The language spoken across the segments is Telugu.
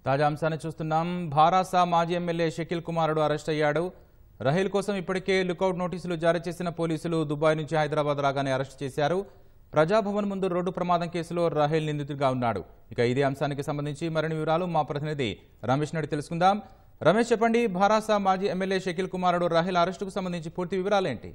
తాజా అంశాన్ని చూస్తున్నాం భారాసా మాజీ ఎమ్మెల్యే షకీల్ కుమారుడు అరెస్ట్ అయ్యాడు రహీల్ కోసం ఇప్పటికే లుకౌట్ నోటీసులు జారీ చేసిన పోలీసులు దుబాయ్ నుంచి హైదరాబాద్ రాగానే అరెస్ట్ చేశారు ప్రజాభవన్ ముందు రోడ్డు ప్రమాదం కేసులో రహేల్ నిందితుడిగా ఉన్నాడు ఇక ఇదే అంశానికి సంబంధించి మరిన్ని వివరాలు మా ప్రతినిధి రమేష్ నడి తెలుసుకుందాం రమేష్ చెప్పండి భారాసా మాజీ ఎమ్మెల్యే షకీల్ కుమారుడు రహేల్ అరెస్టుకు సంబంధించి పూర్తి వివరాలేంటి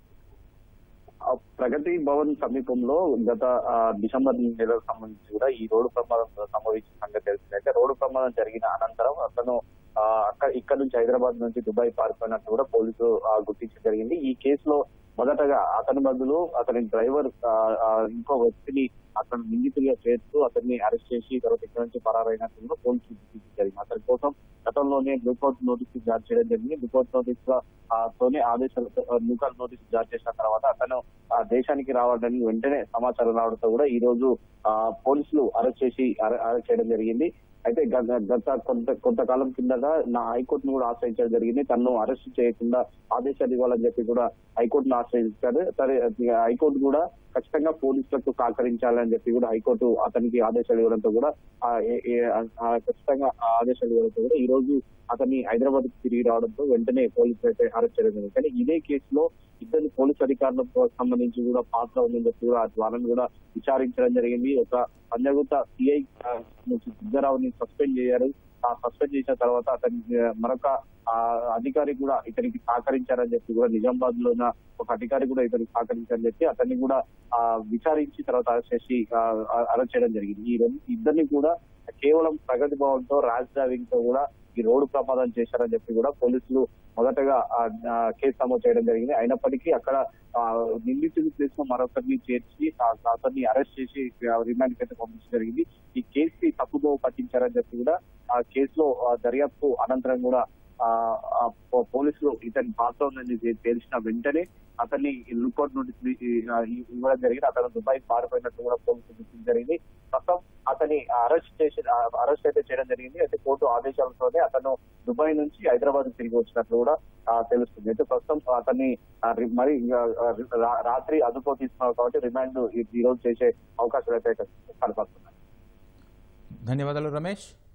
ఆ ప్రగతి భవన్ సమీపంలో గత ఆ, డిసెంబర్ నెలకు సంబంధించి కూడా ఈ రోడ్డు ప్రమాదం సంభవించిన సంగతి తెలిసింది అయితే రోడ్డు ప్రమాదం జరిగిన అనంతరం అతను ఆ, అక్కడ ఇక్కడ నుంచి హైదరాబాద్ నుంచి దుబాయ్ పారిపోయినట్టు కూడా పోలీసులు ఆ, గుర్తించడం జరిగింది ఈ కేసులో మొదటగా అతని బదులు అతని డ్రైవర్ ఆ, ఆ, ఇంకో వ్యక్తిని అతను నిందితుడిగా చేస్తూ అతన్ని అరెస్ట్ చేసి తర్వాత ఇక్కడ నుంచి పరారైనట్టు కూడా పోలీసులు గుర్తించడం జరిగింది అతని కోసం గతంలోనే లుకౌట్ నోటీస్ జారీ చేయడం జరిగింది లుకౌట్ నోటీస్ లో ఆ, తోనే ఆదేశాలు లుకౌట్ నోటీస్ జారీ చేసిన తర్వాత అతను ఆ దేశానికి రావడానికి వెంటనే సమాచారం రావడంతో కూడా ఈ రోజు ఆ, పోలీసులు అరెస్ట్ చేసి అరె- అరెస్ట్ చేయడం జరిగింది అయితే గత గత కొంత కొంతకాలం కిందట నా హైకోర్టును కూడా ఆశ్రయించడం జరిగింది తనను అరెస్ట్ చేయకుండా ఆదేశాలు ఇవ్వాలని చెప్పి కూడా హైకోర్టును ఆశ్రయించారు సరే హైకోర్టు కూడా ఖచ్చితంగా పోలీసులకు సహకరించాలని చెప్పి కూడా హైకోర్టు అతనికి ఆదేశాలు ఇవ్వడంతో కూడా ఆ, ఏ- ఏ- ఆ, ఖచ్చితంగా ఆ ఆదేశాలు ఇవ్వడంతో కూడా ఈ రోజు అతన్ని హైదరాబాద్ కు తిరిగి రావడంతో వెంటనే పోలీసులు అయితే అరెస్ట్ చేయడం జరిగింది కానీ ఇదే కేసులో ఇద్దరు పోలీసు అధికారులకు సంబంధించి కూడా పాత్ర ఉందని చెప్పి కూడా వాళ్ళని కూడా విచారించడం జరిగింది ఒక పంజగుట్ట సిఐ నుంచి సిద్ధరావుని సస్పెండ్ చేశారు ఆ సస్పెండ్ చేసిన తర్వాత అతని ఆ, మరొక ఆ, అధికారి కూడా ఇతనికి సహకరించారని చెప్పి కూడా నిజామాబాద్ లో ఉన్న ఒక అధికారి కూడా ఇతనికి సహకరించారని చెప్పి అతన్ని కూడా ఆ, విచారించి తర్వాత అరెస్ట్ చేసి ఆ, ఆ, అరెస్ట్ చేయడం జరిగింది ఈ రెండు ఇద్దరిని కూడా కేవలం ప్రగతి భవన్ తో ర్యాష్ డ్రైవింగ్ తో కూడా ఈ రోడ్డు ప్రమాదం చేశారని చెప్పి కూడా పోలీసులు మొదటగా ఆ, ఆ, కేసు నమోదు చేయడం జరిగింది అయినప్పటికీ అక్కడ ఆ, నిందితుడి ప్లేస్ లో మరొకరిని చేర్చి ఆ, అతన్ని అరెస్ట్ చేసి రిమాండ్ కి అయితే పంపించడం జరిగింది ఈ కేసు కి తప్పుదోవ పట్టించారని చెప్పి కూడా ఆ కేసులో ఆ, దర్యాప్తు అనంతరం కూడా ఆ, ఆ, పో- పోలీసులు ఇతని పాత్ర ఉందని తె- తెలిసిన వెంటనే అతన్ని లుకౌట్ నోటీస్ ఇవ్వడం జరిగింది అతను దుబాయ్ పారిపోయినట్టు కూడా పోలీసులు గుర్తించడం జరిగింది ప్రస్తుతం అతని అరెస్ట్ చేసి అరెస్ట్ అయితే చేయడం జరిగింది అయితే కోర్టు ఆదేశాలతోనే అతను దుబాయ్ నుంచి హైదరాబాద్ తిరిగి వచ్చినట్లు కూడా ఆ, తెలుస్తుంది అయితే ప్రస్తుతం అతన్ని ఆ, రి- మరి ఆ, రా- రాత్రి అదుపులో తీసుకున్నారు కాబట్టి రిమాండ్ ఈ ఈ రోజు చేసే అవకాశాలు అయితే కనపడుతున్నాయి ధన్యవాదాలు రమేష్